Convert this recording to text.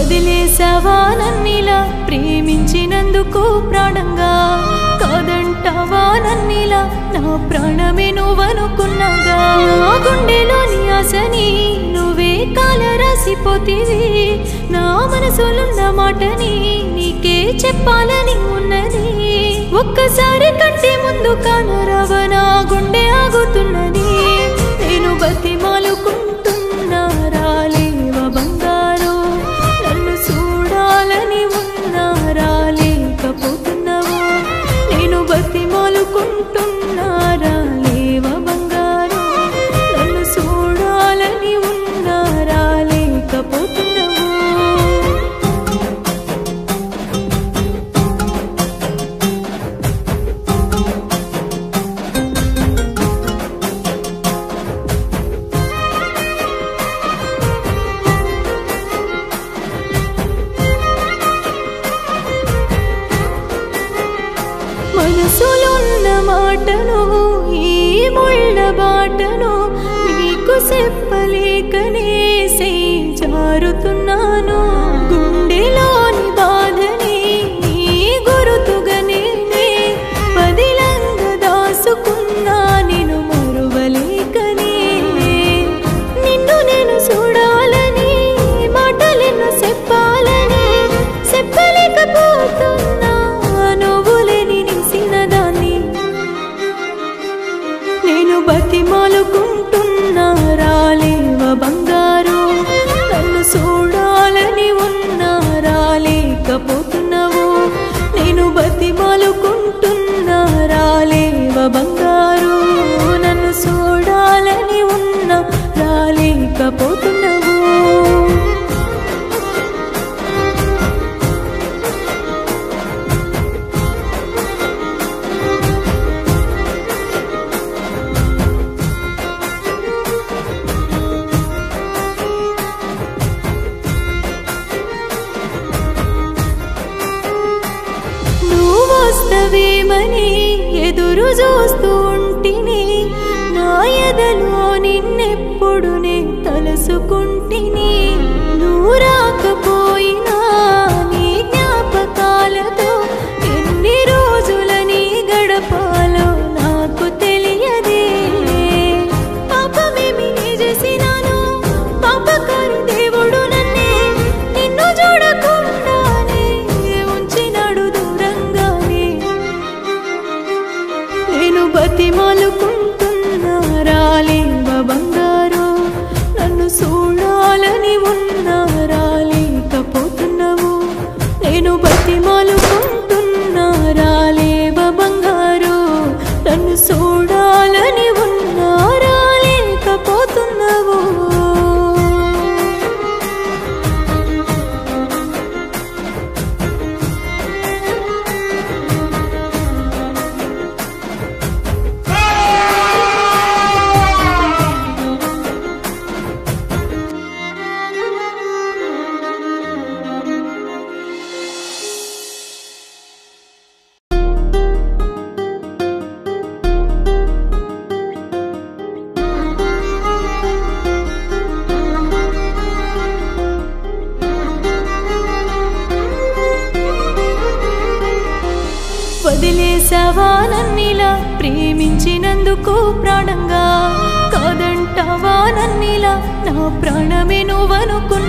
వదిలేసావా నన్నిలా ప్రేమించినందుకు ప్రాణంగా కాదంటావా నన్నిలా నా ప్రాణమే నువ్వనుకున్నగా నా గుండెలోని ఆశని నువ్వే కాల రాసిపోతీవి నా మనసులున్న మాటని నీకే చెప్పాలని ఉన్నది ఒక్కసారి కంటే ముందు కానరావ నా గుండె ఆగుతున్నది నేను బతిమాలుకుంటున్నా రాలేవ బంగారు నన్ను చూడాలని ఉన్నా రాలేకపోతున్నావా నేను బతిమాలుకుంటున్నా రాలేవ బంగారు నన్ను చూడాలని ఉన్నా రాలేకపోతున్నావా మనసులున్న మాటను ఈ ముళ్ళ బాటను నీకు చెప్పలేకనే జారుతున్నాను గుండెలోని బాధని నీ గురుతుగా నేనే పదిలంగ దాసుకున్నా నేను మరువలేకనే నిన్ను నేను చూడాలని మాటలెన్నో చెప్పాలని చెప్పలేకపోతున్నా నువ్వు లేని నిలిసిన దాన్ని నేను బతిమాలుకుంటున్నా రాలేవ బంగారు నన్ను చూడాలని ఉన్నా రాలేకపోతున్నావు నేను బతిమాలుకుంటున్నా రాలేవ బంగారు నన్ను చూడాలని ఉన్నా రాలేకపోతున్నావు నువ్వు వస్తవేమని ఎదురు చూస్తూ ఉంటిని నా ఎదలో నిన్నెప్పుడు నే తలుసుకుంటిని నువ్వు రాకపోయినా నీ జ్ఞాపకాలతో ఎన్ని రోజులని గడపాలో నాకు తెలియదే పాపమేమి నీ చేసినాను పాపకారి దేవుడు నన్నే నిన్ను చూడకుండానే ఉంచినాడు దూరంగానే నేను బతిమాలుకుంటున్నా రాలేవ బంగారు నన్ను చూడాలని ఉన్నా రాలేకపోతున్నావు నేను బతిమాలుకుంటున్నా రాలేవ బంగారు నన్ను చూడాలని ఉన్నా రాలేకపోతున్నావు వదిలేసావా నన్నిలా ప్రేమించినందుకు ప్రాణంగా కాదంటావా నన్నిలా నా ప్రాణమే నువ్వనుకున్నా